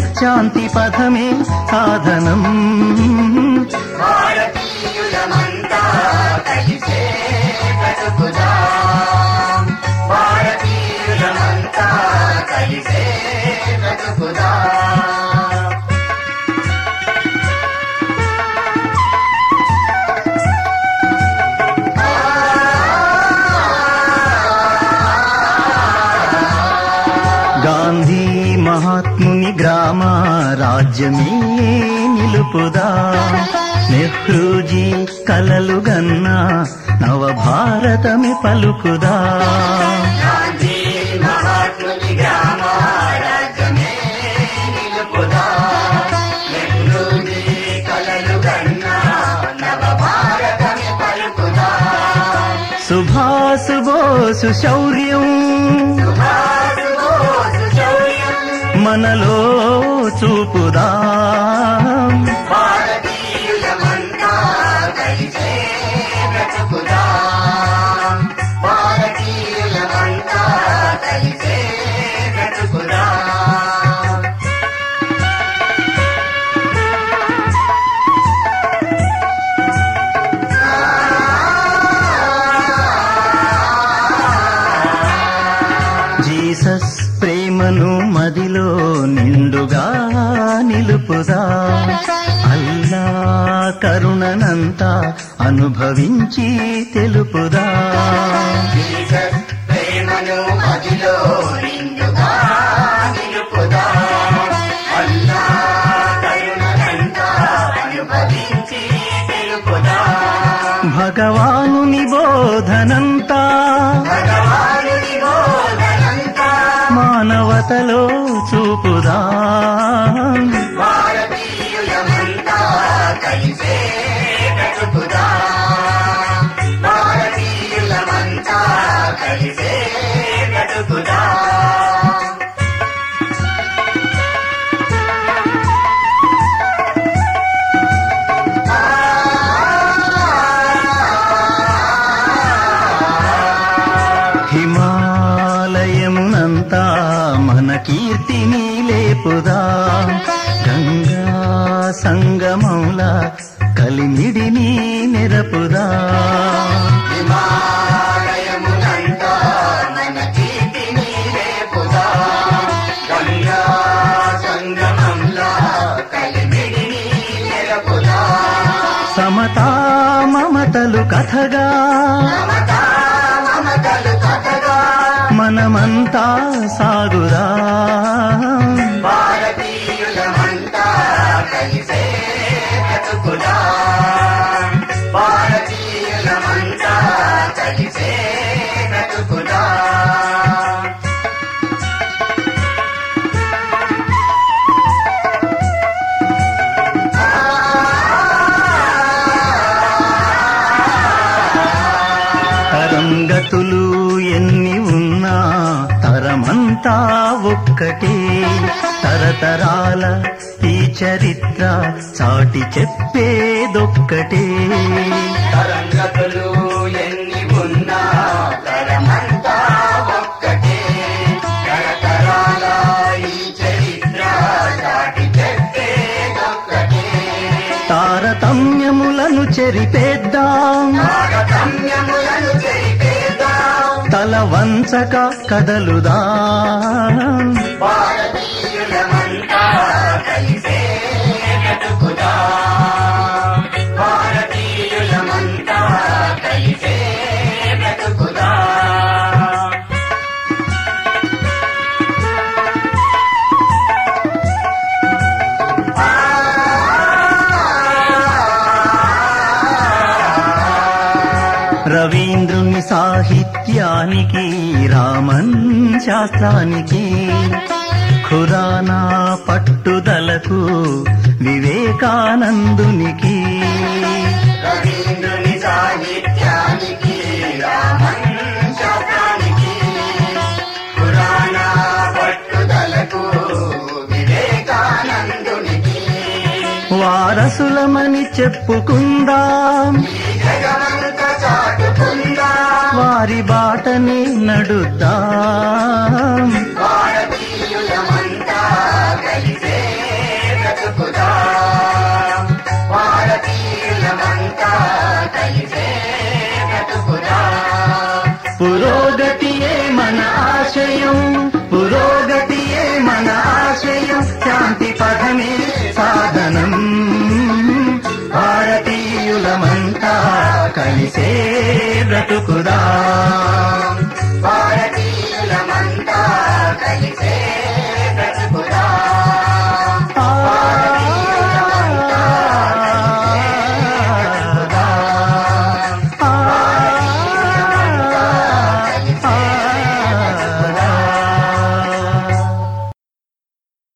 శాంతి పథమే సాధనం భారతీయులమంతా కలిసే బ్రతుకుదాం భారతీయులమంతా కలిసే బ్రతుకుదాం గాంధీ మహాత్ముని గ్రామ రాజ్యమే నిలుపుదా నెహ్రూజీ కలలు గన్న నవభారతమే పలుకుదా గాంధీ మహాత్ముని గ్రామ రాజ్యమే నిలుపుదాం నెహ్రూజీ కలలు కన్నా నవ భారతమే పలుకుదాం సుభాసు బోసు శౌర్యం సుభాష్ బోసు శౌర్యం మనలో చూపుదా భారతీయులమంతా కలిసే బ్రతుకుదాం భారతీయులమంతా కలిసే బ్రతుకుదాం జీసస్ ప్రేమను మదిలో నిండుగా నిలుపుదా అల్లా కరుణనంతా అనుభవించి తెలుపుదా జీసస్ ప్రేమను మదిలో నిండుగా నిలుపుదాం అల్లా కరుణనంతా అనుభవించి తెలుపుదాం భగవానుని బోధనంతా భగవానుని బోధనంతా మానవతలో చూపుదా భారతీయులమంతా కలిసే బ్రతుకుదాం భారతీయులమంతా కలిసే బ్రతుకుదాం హిమాలయమునంతా మన కీర్తిని లేపుదా గంగా సంగమౌల కలిమిడిని నెరపుదా హిమాలయమునంతా మన కీర్తిని రేపుదాం గంగా సంగమంలా కలిమిడిని నెరపుదాం సమతా మమతలు కథగా మమతా మమతలు కథగా మనమంతా సాగుదా భారతీయులమంతా కలిసే బ్రతుకుదాం భారతీయులమంతా కలిసే బ్రతుకుదాం తరంగతులు ఎన్ని ఉన్నా తరమంతా ఒక్కటే తరతరాల ఈ చరిత్ర చాటి చెప్పేదొక్కటే తరంగతులు ఎన్ని ఉన్నా తరమంతా ఒక్కటే తరతరాల ఈ చరిత్ర దాటి చెప్పేదొక్కటే తారతమ్యములను చెరిపేద్దాం తారతమ్యములను చెరిపేద్దాం తల వంచక కదలుదాం భారతీయులమంతా కలిసే బ్రతుకుదాం భారతీయులమంతా కలిసే బ్రతుకుదాం రవీంద్రుని సాహిత్యానికి రామన్ శాస్త్రానికి ఖురానా పట్టుదలకు వివేకానందునికి రవీంద్రుని సాహిత్యానికి రామన్ శాస్త్రానికి పురాణ పట్టుదలకు వివేకానందునికి వారసులమని చెప్పుకుందాం ఈ జగమంత చాటుకుందా వారి బాటని నడుద్దాం భారతీయులమంతా